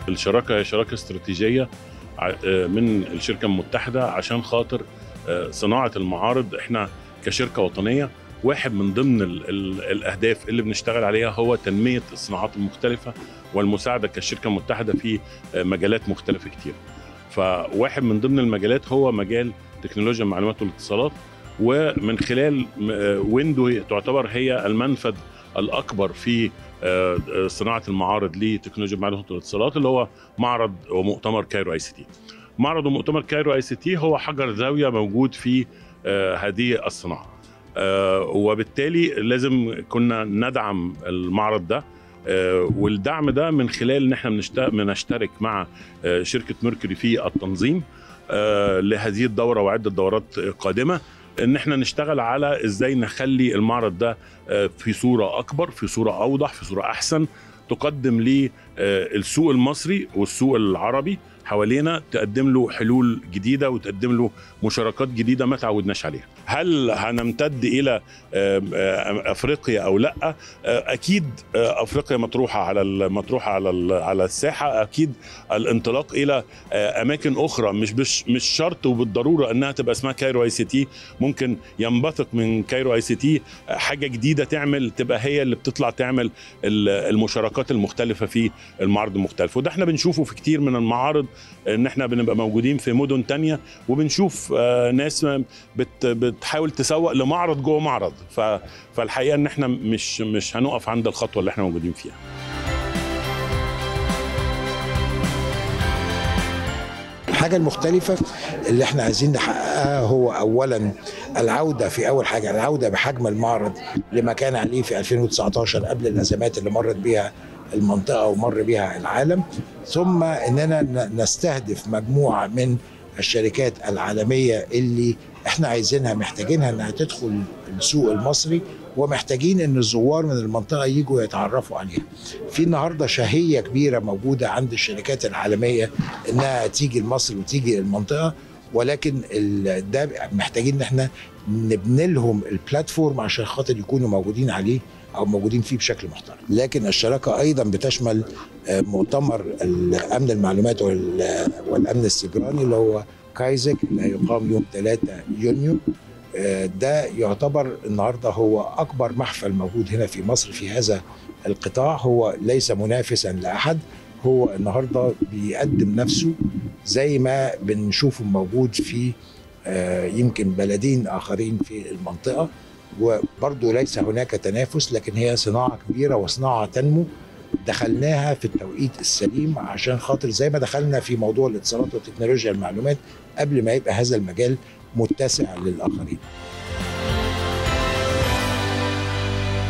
الشراكه هي شراكه استراتيجيه ع- آه، من الشركه المتحده عشان خاطر آه، صناعه المعارض احنا كشركه وطنيه واحد من ضمن ال ال الاهداف اللي بنشتغل عليها هو تنميه الصناعات المختلفه والمساعده كالشركه المتحده في آه، مجالات مختلفه كتير. فواحد من ضمن المجالات هو مجال تكنولوجيا المعلومات والاتصالات ومن خلال م- آه، ويندو تعتبر هي المنفذ الاكبر في آه، آه، صناعه المعارض لتكنولوجيا المعلومات والاتصالات اللي هو معرض ومؤتمر كايرو اي سي تي. معرض ومؤتمر كايرو اي سي تي هو حجر زاويه موجود في آه، هذه الصناعه. آه، وبالتالي لازم كنا ندعم المعرض ده آه، والدعم ده من خلال ان احنا بنشت- بنشترك مع آه، شركه ميركوري في التنظيم آه، لهذه الدوره وعده دورات قادمه ان احنا نشتغل على ازاي نخلي المعرض ده آه، في صوره اكبر في صوره اوضح في صوره احسن تقدم للسوق المصري والسوق العربي حوالينا تقدم له حلول جديده وتقدم له مشاركات جديده ما تعودناش عليها. هل هنمتد الى آم، آم، افريقيا او لا؟ آه، اكيد آه، افريقيا مطروحه على ال- مطروحه على ال- على الساحه اكيد الانطلاق الى آه، اماكن اخرى مش مش مش شرط وبالضروره انها تبقى اسمها كايرو اي سي تي ممكن ينبثق من كايرو اي سي تي حاجه جديده تعمل تبقى هي اللي بتطلع تعمل ال- المشاركات المختلفه في المعارض المختلف وده احنا بنشوفه في كتير من المعارض ان احنا بنبقى موجودين في مدن تانية وبنشوف آه، ناس بت بتحاول تسوق لمعرض جوه معرض ف فالحقيقه ان احنا مش مش هنقف عند الخطوه اللي احنا موجودين فيها الحاجة المختلفة اللي احنا عايزين نحققها هو أولا العودة في أول حاجة العودة بحجم المعرض لما كان عليه في 2019 قبل الأزمات اللي مرت بها المنطقة ومر بها العالم ثم أننا ن- نستهدف مجموعة من الشركات العالمية اللي احنا عايزينها محتاجينها انها تدخل السوق المصري ومحتاجين ان الزوار من المنطقه يجوا يتعرفوا عليها. في النهارده شهيه كبيره موجوده عند الشركات العالميه انها تيجي لمصر وتيجي المنطقه ولكن ال- ده محتاجين ان احنا نبني لهم البلاتفورم عشان خاطر يكونوا موجودين عليه او موجودين فيه بشكل محترم لكن الشراكه ايضا بتشمل آه، مؤتمر امن المعلومات وال- والامن السيبراني اللي هو كايزك اللي هيقام يوم 3 يونيو آه، ده يعتبر النهارده هو اكبر محفل موجود هنا في مصر في هذا القطاع هو ليس منافسا لاحد هو النهارده بيقدم نفسه زي ما بنشوفه موجود في آه، يمكن بلدين اخرين في المنطقه وبرضه ليس هناك تنافس لكن هي صناعه كبيره وصناعه تنمو دخلناها في التوقيت السليم عشان خاطر زي ما دخلنا في موضوع الاتصالات وتكنولوجيا المعلومات قبل ما يبقى هذا المجال متسع للاخرين